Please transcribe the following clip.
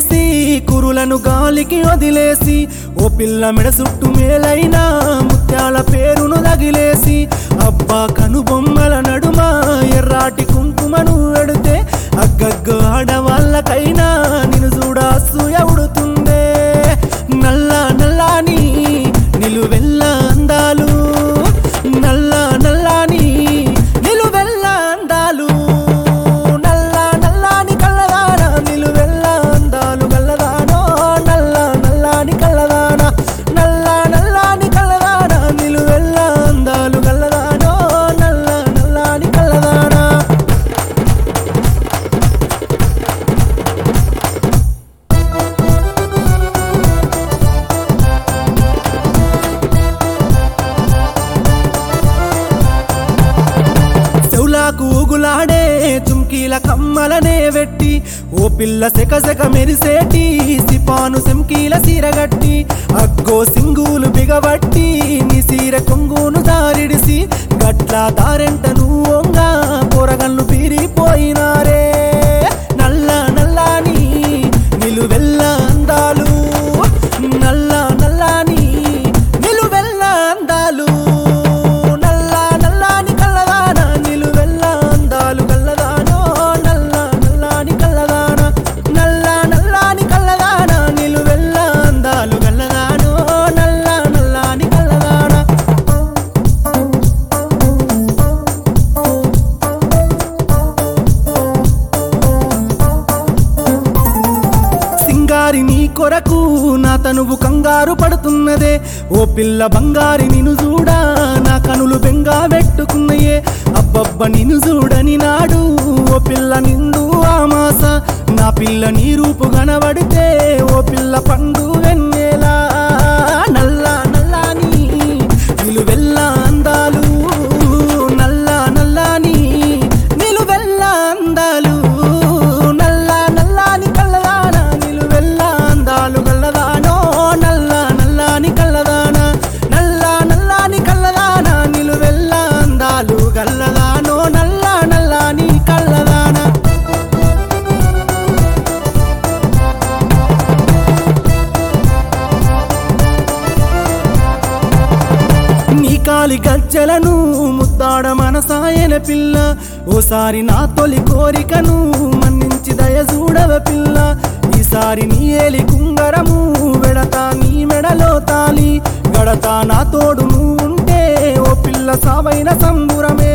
తీసి కురులను గాలికి వదిలేసి ఓ పిల్ల మెడ చుట్టూ మేలైనా ముత్యాల పేరును తగిలేసి అబ్బా కనుబొమ్మల నడుమ ఎర్రాటి కుంకుమను వెడితే అగ్గగ్గ ఆడవాళ్ళకైనా నిన్ను చూడ అసూయ ఉడుతుందే నల్ల నల్లాని నిలువెల్ల అందాలు నల్ల నల్లాని నిలువెల్ల అందాలు నల్ల నల్లాని కళ్ళదాన నిలువెల్ల అందాలు గల్లదానో నల్ల నల్లాని కళ్ళదాన నల్ల నల్లాని కళ్ళదాన నిలువెల్ల అందాలు గల్లదానో నల్ల నల్లాని కళ్ళదానా చెవులాకు ఊగులాడే చుంకీల కమ్మలనే వెట్టి ఓ పిల్ల సెక సెక మెరిసేటి సిపాను సెంకీల సీరగట్టి అగ్గో సింగులు బిగబట్టి నీ సీర కొంగును దారిడిసి గట్ల దారెంట నువ్వొంగా పొరగన్లు పీరిపోయినారే నల్ల నల్లాని నిలువెల్ల అందాలు నల్ల నల్లాని నిలువెల్ల అందాలు నల్ల నల్లాని కళ్ళదాన నిలువెల్ల అందాలు గల్లదానో నల్ల నల్లాని కళ్ళదాన నల్ల నల్లాని కళ్ళదాన నిలువెల్ల అందాలు గల్లదానో నల్ల నల్లాని కళ్ళదాన సింగారి నీ కొరకు నా తనువు కంగారు పడుతున్నదే ఓ పిల్ల బంగారి నిన్ను చూడా నా కనులు బెంగా పెట్టుకున్నయే అబ్బబ్బ నిన్ను చూడని నాడు ఓ పిల్ల నిండు ఆమాస నా పిల్ల నీ రూపు కనబడితే ఓ పిల్ల పండు వెన్నెలా నల్ల నల్లాని నిలువెల్ల అందాలు నల్ల నల్లాని నిలువెల్ల అందాలు నల్ల నల్లాని కళ్ళదాన నిలువెల్ల అందాలు గల్లదానో నల్ల నల్లాని కళ్ళదాన నల్ల నల్లాని కళ్ళదాన నిలువెల్ల అందాలు గల్లదానో నల్ల నల్లాని కళ్ళదాన నీ కాలి గజ్జలను ముద్దాడ మనసాయన పిల్ల ఓసారి నా తొలి కోరికను మన్నించి దయ చూడవ పిల్ల ఈసారి నీ ఏలి కుంగరము వెడతా నీ మెడలో తాలి గడతా నా తోడు నువ్వు ఉంటే ఓ పిల్ల సావైన సంబురమే